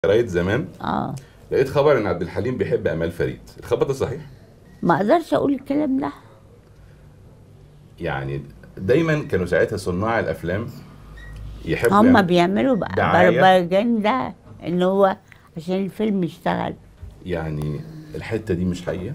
قرايه زمان اه لقيت خبر ان عبد الحليم بيحب امال فريد الخبر ده صحيح ما اقدرش اقول الكلام ده يعني دايما كانوا ساعتها صناع الافلام يحبوا هم يعملوا- بيعملوا ب- دعاية. بروباجندا ان هو عشان الفيلم يشتغل يعني الحته دي مش حقيقه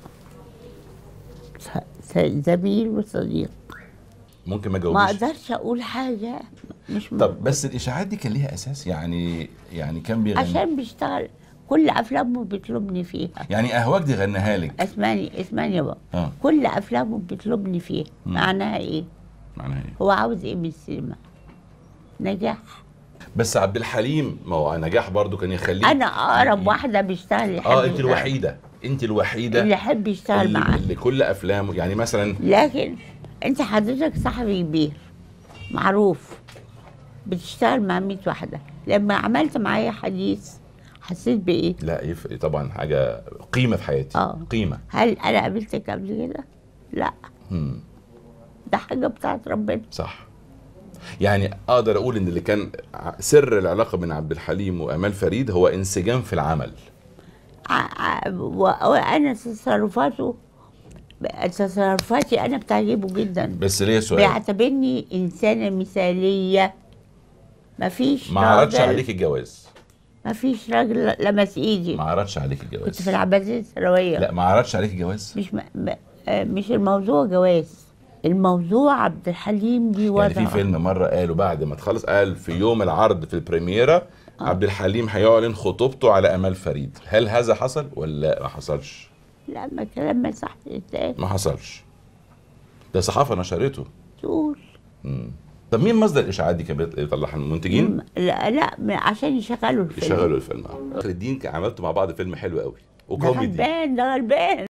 س- س- زميل وصديق ممكن ما ما جاوبش اقدرش اقول حاجه مش طب بس الاشاعات دي كان ليها اساس يعني يعني كان بيغني عشان بيشتغل كل افلامه بيطلبني فيها يعني اهواك دي غناها لك اسمعني اسمعني يا بابا اه كل افلامه بيطلبني فيها مم. معناها ايه معناها ايه هو عاوز ايه من السينما نجاح بس عبد الحليم ما هو نجاح برضو كان يخليه انا اقرب واحده بيشتغل يحب اه انت يشتغل. الوحيده انت الوحيده اللي يحب يشتغل اللي, معاه اللي كل افلامه يعني مثلا لكن انت حضرتك صاحبي كبير معروف بتشتغل مع 100 واحده لما عملت معايا حديث حسيت بايه لا يفرق طبعا حاجه قيمه في حياتي اه. قيمه هل انا قابلتك قبل كده لا مم. ده حاجه بتاعت ربنا صح يعني اقدر اقول ان اللي كان ع- سر العلاقه بين عبد الحليم وامال فريد هو انسجام في العمل ع- ع- و- وانا تصرفاته تصرفاتي انا بتعجبه جدا بس ليه سؤال بيعتبرني انسانه مثاليه مفيش ما عرضش راجل عليك الجواز مفيش راجل لمس ايدي ما عرضش عليك كنت الجواز في العباسيه الثانويه لا ما عرضش عليك الجواز مش م... م... آه، مش الموضوع جواز الموضوع عبد الحليم دي وضع يعني في فيلم مره قالوا بعد ما تخلص قال في يوم العرض في البريميرا عبد الحليم هيعلن خطوبته على امال فريد هل هذا حصل ولا ما حصلش لا ما كلام ما صح ازاي ما حصلش ده صحافه نشرته تقول مم. طب مين مصدر الاشاعات دي كان بيطلعها المنتجين م- لا لا م- عشان يشغلوا الفيلم يشغلوا الفيلم آخر الدين عملتوا مع بعض فيلم حلو قوي ده وكوميدي غلبان ده غلبان